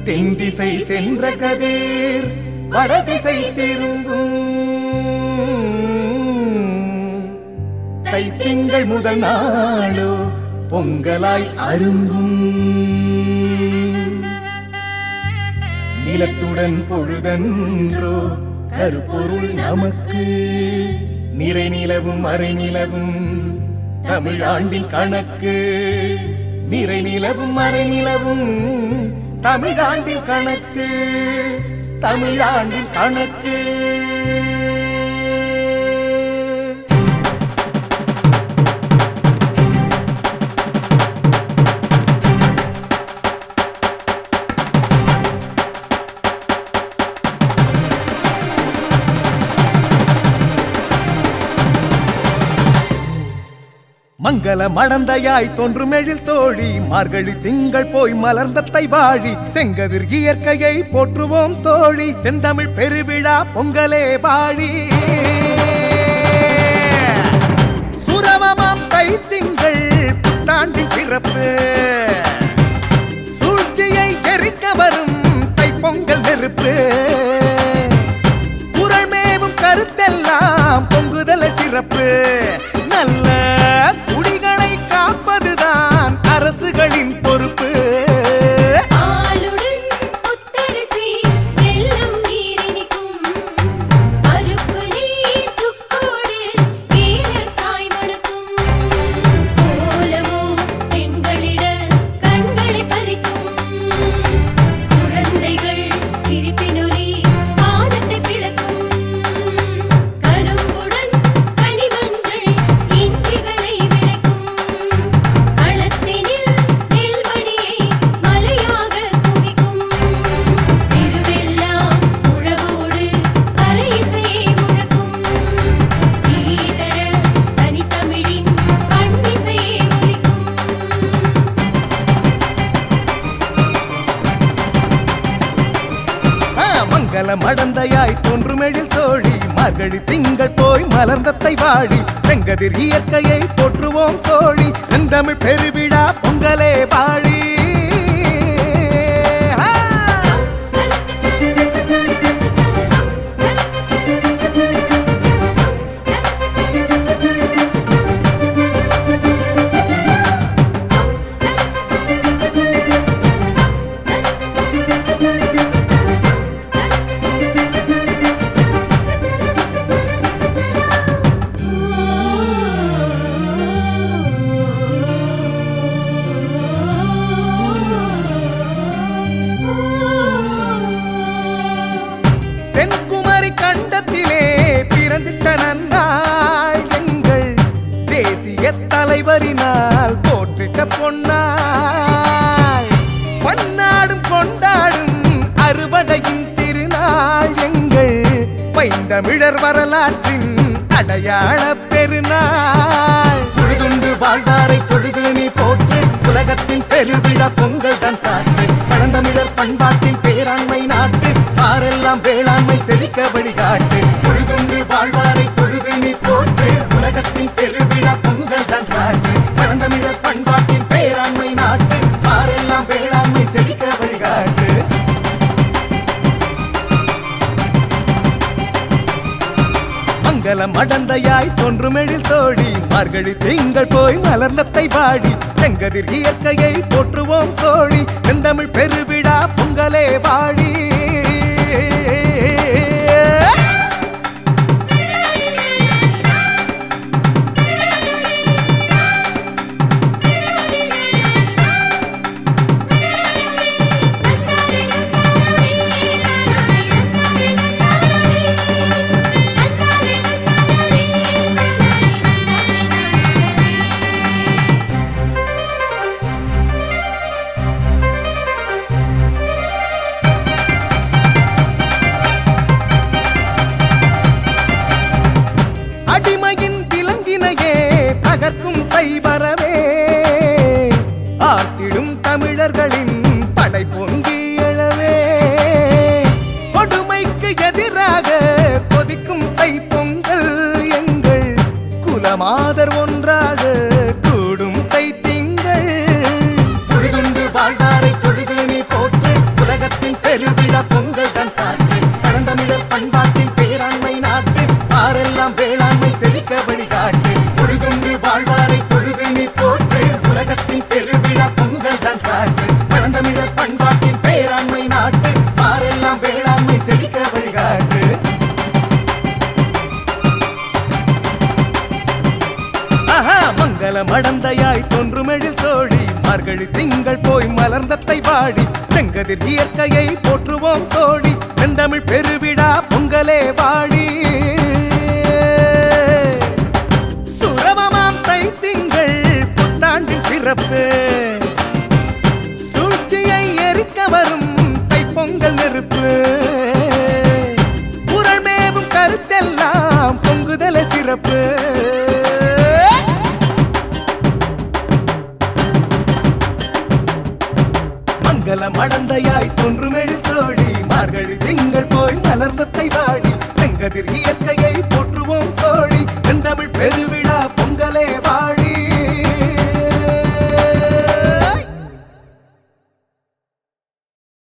தென் திசை சென்ற கதிர் வடதிசை திரும்பும் தைத்திங்கள் முதல் நாளோ பொங்கலாய் அரும்பும் நிலத்துடன் பொழுதன்றோ கருப்பொருள் நமக்கு நிறை நிலவும் அரை நிலவும் தமிழாண்டின் கணக்கு நிறை நிலவும் அரை நிலவும் தமிழாண்டின் கணக்கு தமிழாண்டின் கணக்கு மங்கள மடந்தையாய் தோன்றும் எழில் தோழி மார்கழி திங்கள் போய் மலர்ந்தத்தை வாழி செங்கதிர் இயற்கையை போற்றுவோம் தோழி செந்தமிழ் பெருவிழா பொங்கலே வாழி சுரவமாம் தை திங்கள் புத்தாண்டின் பிறப்பு சூழ்ச்சியை எரிக்க வரும் தை பொங்கல் நெருப்பு குரல் மேவும் கருத்தெல்லாம் பொங்குதல சிறப்பு நல்ல குடிகளை காப்பதுதான் அரசுகளின் பொறுப்பு ஆளுடன் புத்தரிசி வெல்லம் நீரினிக்கும் பருப்பு நெய் சுக்கோடு ஏலக்காய் மணக்கும் கோலமோ பெண்களிட கண்களை பறிக்கும் குழந்தைகள் சிரிப்பினொலி வானத்தை பிளக்கும் கரும்புடன் கனிமஞ்சள் இஞ்சிகளை விளக்கும் களத்தினில் நெல்மணியை மலையாக குவிக்கும் திருவெல்லாம் உழவோடு அரை இசையை முழக்கும் தீதர தனித்தமிழின் பண்ணிசையை ஒலிக்கும் ஆ, மங்கள மடந்தையாய் தோன்றும் எழில் தோழி மார்கழி திங்கள் போய் மலர்ந்தத்தை வாழி செங்கதிர் இயற்கையை போற்றுவோம் தோழி செந்தமிழ் பெருவிழா பொங்கலே வாழி ஆ! தென்குமரி கண்டத்திலே பிறந்திட்ட நன்னாள் எங்கள் தேசிய தலைவரினால் போற்றிட்ட பொன்னாள் பன்னாடும் கொண்டாடும் அறுவடையின் திருநாள் எங்கள் பைந்தமிழர் வரலாற்றின் அடையாள பெருநாள் தொழுதுண்டு வாழ்வாரை தொழுது நீ போற்று உலகத்தின் பெருவிழா பொங்கல் தான் சாற்று பழந்தமிழர் பண்பாட்டின் பேராண்மை நாட்டு ஆரெல்லாம் வேளாண்மை செழிக்க வழிகாட்டு தொழுதுண்டு வாழ்வாரை தொழுது நீ போற்று உலகத்தின் பெருவிழா பொங்கல் தான் சாற்று பழந்தமிழர் பண்பாட்டின் பேராண்மை நாட்டு ஆரெல்லாம் வேளாண்மை செழிக்க வழிகாட்டு மங்கள மடந்தையாய் தோன்றும் எழில் தோழி மார்கழி திங்கள் போய் மலர்ந்தத்தை வாடி செங்கதிர் இயற்கையை போற்றுவோம் தோழி செந்தமிழ் பெருவிழா பொங்கலே வாழி அடிமையின் விலங்கினையே தகர்க்கும் கைவரவே ஆட்டிடும் தமிழர்களின் படை பொங்கி எழவே கொடுமைக்கு எதிராக கொதிக்கும் தை பொங்கல் எங்கள் குலமாதர் ஒன்றாக கூடும் தை திங்கள் தொழுதுண்டு வாழ்வாரை தொழுது நீ போற்று உலகத்தில் பெருவிழா பொங்கல் தான் சாற்று பழந்தமிழர் பண்பாட்டின் பேராண்மை நாட்டு ஆரெல்லாம் வேளாண்மை செழிக்க வழிகாட்டு பொழுதுண்டு வாழ்வாரை தொழுது நீ போற்று உலகத்தின் பெருவிழா பொங்கல் தான் சாற்று பழந்தமிழர் பண்பாட்டின் பேராண்மை நாட்டு ஆரெல்லாம் வேளாண்மை செழிக்க வழிகாட்டு ஆஹா மங்கள மடந்தையாய் தோன்றுமெழில் தோழி மார்கழி திங்கள் போய் மலர்ந்தத்தை பாடி செங்கதிர் இயற்கையை போற்றுவோம் தோழி செந்தமிழ் பெருவிழா பொங்கலே வாடி சுரவமாம் தை திங்கள் புத்தாண்டின் பிறப்பு சூழ்ச்சியை எரிக்க வரும் தைப்பொங்கல் நெருப்பு புரள்மேவும் கருத்தெல்லாம் பொங்குதல சிறப்பு மங்கள மடந்தையாய் தோன்றுமெழில் தோழி மார்கழி திங்கள் போய் மலர்ந்தத்தை வாடி செங்கதிர் இயற்கையை போற்றுவோம் தோழி செந்தமிழ் பெருவி